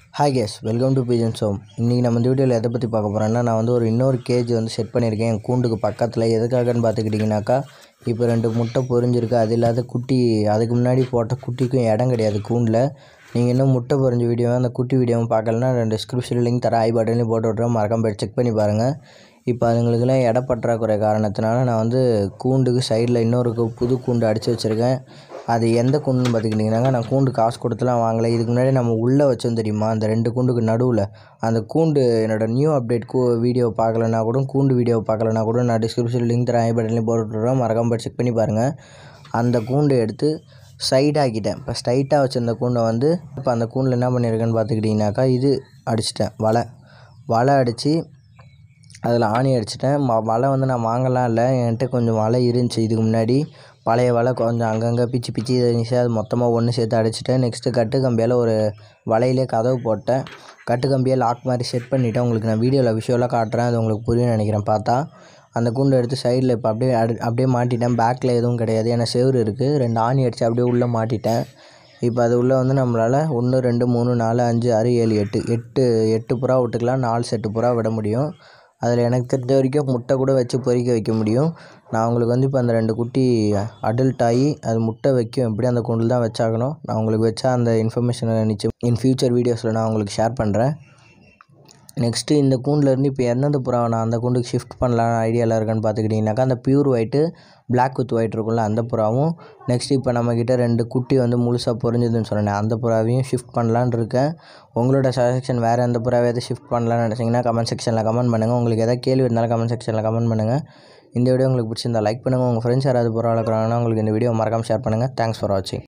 hi guys welcome to pigeons home இன்றைக்கி நம்ம இந்த வீடியோவில் எதை பற்றி பார்க்க போகிறோன்னா நான் வந்து ஒரு இன்னொரு கேஜ் வந்து செட் பண்ணியிருக்கேன் என் கூண்டுக்கு பக்கத்தில் எதுக்காகன்னு பார்த்துக்கிட்டிங்கனாக்கா இப்போ ரெண்டு முட்டை பொரிஞ்சிருக்கு அது இல்லாத குட்டி அதுக்கு முன்னாடி போட்ட குட்டிக்கும் இடம் கிடையாது கூண்டில் நீங்கள் இன்னும் முட்டை பொரிஞ்ச வீடியோவை அந்த குட்டி வீடியோவும் பார்க்கலன்னா ரெண்டு டிஸ்கிரிப்ஷன் லிங்க் தர ஐ பட்டன்லேயும் போட்டு விட்றேன் மறக்காம போய் செக் பண்ணி பாருங்கள் இப்போ அதுங்களுக்கெல்லாம் இட பற்றாக்குறை காரணத்தினால நான் வந்து கூண்டுக்கு சைடில் இன்னொரு கு- புது கூண்டு அடித்து வச்சுருக்கேன் அது எந்த கூண்டுன்னு பார்த்துக்கிட்டிங்கன்னாங்க நான் கூண்டு காசு கொடுத்துலாம் வாங்கலை இதுக்கு முன்னாடி நம்ம உள்ளே வச்சோம் தெரியுமா அந்த ரெண்டு கூண்டுக்கு நடுவில் அந்த கூண்டு என்னோடய நியூ அப்டேட் கூ வீடியோ பார்க்கலனா கூட கூண்டு வீடியோ பார்க்கலனா கூட நான் டிஸ்கிரிப்ஷன் லிங்க் தரேன் ஐ பட்டன்லேயும் போட்டு விட்றேன் மறக்காம போய் செக் பண்ணி பாருங்கள் அந்த கூண்டு எடுத்து சைடாக்கிட்டேன் இப்போ ஸ்ட்ரைட்டாக வச்சிருந்த கூண்டை வந்து இப்போ அந்த கூண்டில் என்ன பண்ணியிருக்கேன்னு பார்த்துக்கிட்டிங்கனாக்கா இது அடிச்சிட்டேன் வலை வலை அடித்து அதில் ஆணி அடிச்சிட்டேன் ம வலை வந்து நான் வாங்கலாம் இல்லை என்கிட்ட கொஞ்சம் வலை இருந்துச்சு இதுக்கு முன்னாடி பழைய வலை கொஞ்சம் அங்கங்கே பிச்சு பிச்சு இருந்துச்சு அது மொத்தமாக ஒன்று சேர்த்து அடிச்சிட்டேன் நெக்ஸ்ட்டு கட்டு கம்பியால் ஒரு வலையிலே கதவு போட்டேன் கட்டு கம்பியை லாக் மாதிரி செட் பண்ணிவிட்டேன் உங்களுக்கு நான் வீடியோவில் விஷுவலாக காட்டுறேன் அது உங்களுக்கு புரியும் நினைக்கிறேன் பார்த்தா அந்த கூண்டு எடுத்து சைடில் இப்போ அப்படியே அடு அப்படியே மாட்டிட்டேன் பேக்கில் எதுவும் கிடையாது ஏன்னா செவுரு இருக்குது ரெண்டு ஆணி அடித்து அப்படியே உள்ளே மாட்டிட்டேன் இப்போ அது உள்ளே வந்து நம்மளால் ஒன்று ரெண்டு மூணு நாலு அஞ்சு ஆறு ஏழு எட்டு எட்டு எட்டு புறா விட்டுக்கலாம் நாலு செட்டு புறா விட முடியும் அதில் எனக்கு தெரிஞ்ச வரைக்கும் முட்டை கூட வச்சு பொரிக்க வைக்க முடியும் நான் உங்களுக்கு வந்து இப்போ அந்த ரெண்டு குட்டி அடல்ட் ஆகி அது முட்டை வைக்கும் எப்படி அந்த கூண்டில் தான் வச்சாகணும் நான் உங்களுக்கு வச்சா அந்த இன்ஃபர்மேஷனை நிச்சயம் இன் ஃபியூச்சர் வீடியோஸில் நான் உங்களுக்கு ஷேர் பண்ணுறேன் நெக்ஸ்ட்டு இந்த கூண்டுலேருந்து இப்போ எந்தெந்த புறாவை நான் அந்த கூண்டுக்கு ஷிஃப்ட் பண்ணலான்னு ஐடியாவில் இருக்கேன்னு பார்த்துக்கிட்டிங்கனாக்கா அந்த pure white Black with white இருக்கும்ல அந்த புறாவும் நெக்ஸ்ட் இப்போ நம்மக்கிட்ட ரெண்டு குட்டி வந்து முழுசாக பொரிஞ்சதுன்னு சொன்னேன் அந்த புறாவையும் ஷிஃப்ட் பண்ணலான்னு இருக்கேன் உங்களோட சஜஷன் வேறு எந்த புறாவை எதை ஷிஃப்ட் பண்ணலான்னு நினச்சிங்கன்னா கமெண்ட் செக்ஷனில் கமெண்ட் பண்ணுங்கள் உங்களுக்கு எதாவது கேள்வி இருந்தாலும் கமெண்ட் செக்ஷனில் கமெண்ட் பண்ணுங்கள் இந்த வீடியோ உங்களுக்கு பிடிச்சிருந்தா லைக் பண்ணுங்கள் உங்கள் ஃப்ரெண்ட்ஸ் யாராவது புறா வளர்க்குறாங்கன்னா உங்களுக்கு இந்த வீடியோ மறக்காம ஷேர் பண்ணுங்கள் தேங்க்ஸ் ஃபார் வாட்சிங்